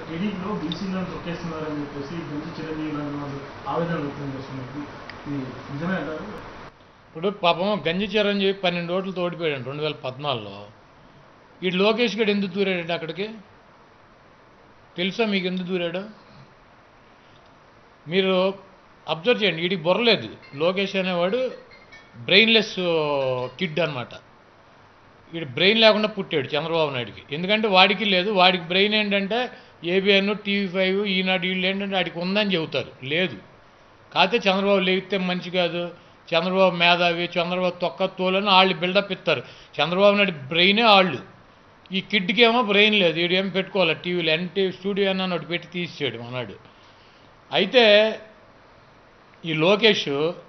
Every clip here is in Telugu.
టీడీపీలో బీసీలను తొక్కేస్తున్నారని చెప్పేసి గురించి చిరంజీవి లాంటి వాళ్ళు ఆవేదన వ్యక్తం చేస్తున్నారు ఇది నిజమే అంటారు ఇప్పుడు పాపం గంజి చిరంజీవి పన్నెండు ఓట్లు తోడిపోయాడు రెండు వేల పద్నాలుగులో ఈ లోకేష్ గడు ఎందుకు దూరాడండి అక్కడికి తెలుసా మీకు ఎందుకు దూరాడు మీరు అబ్జర్వ్ చేయండి వీడికి బుర్రలేదు లోకేష్ అనేవాడు బ్రెయిన్లెస్ కిడ్ అనమాట వీడు బ్రెయిన్ లేకుండా పుట్టాడు చంద్రబాబు నాయుడికి ఎందుకంటే వాడికి లేదు వాడికి బ్రెయిన్ ఏంటంటే ఏబిఎన్ టీవీ ఫైవ్ ఈనాడు వీళ్ళు ఏంటంటే వాడికి ఉందని చెబుతారు లేదు కాకపోతే చంద్రబాబు లేగితే మంచి కాదు చంద్రబాబు మేధావి చంద్రబాబు తొక్క తోలని వాళ్ళు బిల్డప్ ఇస్తారు చంద్రబాబు నాయుడు బ్రెయినే వాళ్ళు ఈ కిడ్కి ఏమో బ్రెయిన్ లేదు వీడు ఏం పెట్టుకోవాలి టీవీలో ఎన్టీ స్టూడియో అన్న ఒకటి పెట్టి తీసాడు మనాడు అయితే ఈ లోకేష్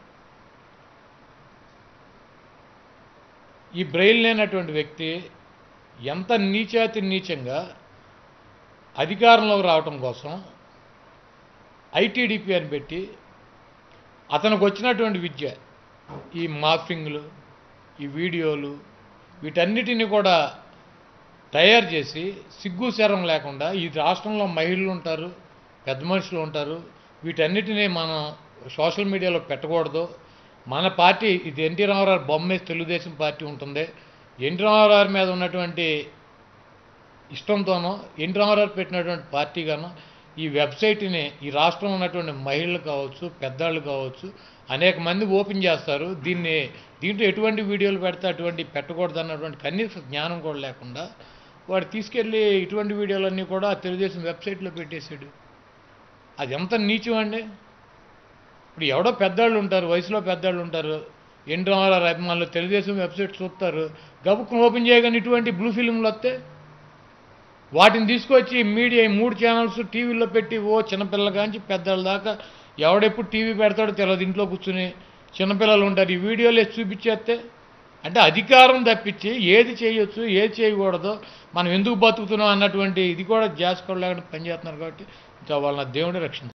ఈ బ్రెయిన్ లేనటువంటి వ్యక్తి ఎంత నీచాతి నీచంగా అధికారంలోకి రావటం కోసం ఐటీడీపీ అని పెట్టి అతనికి వచ్చినటువంటి విద్య ఈ మార్ఫింగ్లు ఈ వీడియోలు వీటన్నిటిని కూడా తయారు చేసి సిగ్గు శరం లేకుండా ఈ రాష్ట్రంలో మహిళలు ఉంటారు పెద్ద మనుషులు ఉంటారు వీటన్నిటిని మనం సోషల్ మీడియాలో పెట్టకూడదు మన పార్టీ ఇది ఎన్టీ రామారావు బొమ్మేసి తెలుగుదేశం పార్టీ ఉంటుంది ఎన్టీ రామారావు మీద ఉన్నటువంటి ఇష్టంతోనో ఎన్టీ రామారావు పెట్టినటువంటి పార్టీగానో ఈ వెబ్సైట్ని ఈ రాష్ట్రంలో ఉన్నటువంటి మహిళలు కావచ్చు పెద్దవాళ్ళు కావచ్చు అనేక మంది ఓపెన్ చేస్తారు దీన్ని దీంట్లో ఎటువంటి వీడియోలు పెడితే అటువంటి పెట్టకూడదు అన్నటువంటి కనీస జ్ఞానం కూడా లేకుండా వాడు తీసుకెళ్ళి ఇటువంటి వీడియోలన్నీ కూడా తెలుగుదేశం వెబ్సైట్లో పెట్టేశాడు అది ఎంత నీచం అండి ఇప్పుడు ఎవడో పెద్దవాళ్ళు ఉంటారు వయసులో పెద్దవాళ్ళు ఉంటారు ఎన్టీ రామారావు అభిమానులు తెలుగుదేశం వెబ్సైట్ చూస్తారు గబుక్కును ఓపెన్ చేయగానే ఇటువంటి బ్లూ ఫిల్మ్లు వస్తే వాటిని తీసుకొచ్చి మీడియా ఈ మూడు ఛానల్స్ టీవీలో పెట్టి ఓ చిన్నపిల్లల కాంచి పెద్దవాళ్ళ దాకా ఎవడెప్పుడు టీవీ పెడతాడో తెలియదు ఇంట్లో కూర్చుని చిన్నపిల్లలు ఉంటారు ఈ వీడియోలు వేసి చూపించేస్తే అంటే అధికారం తప్పించి ఏది చేయొచ్చు ఏది చేయకూడదు మనం ఎందుకు బతుకుతున్నాం అన్నటువంటి ఇది కూడా జాసుకోవడం లేకుండా పనిచేస్తున్నారు కాబట్టి ఇంకా వాళ్ళ దేవుడే రక్షణ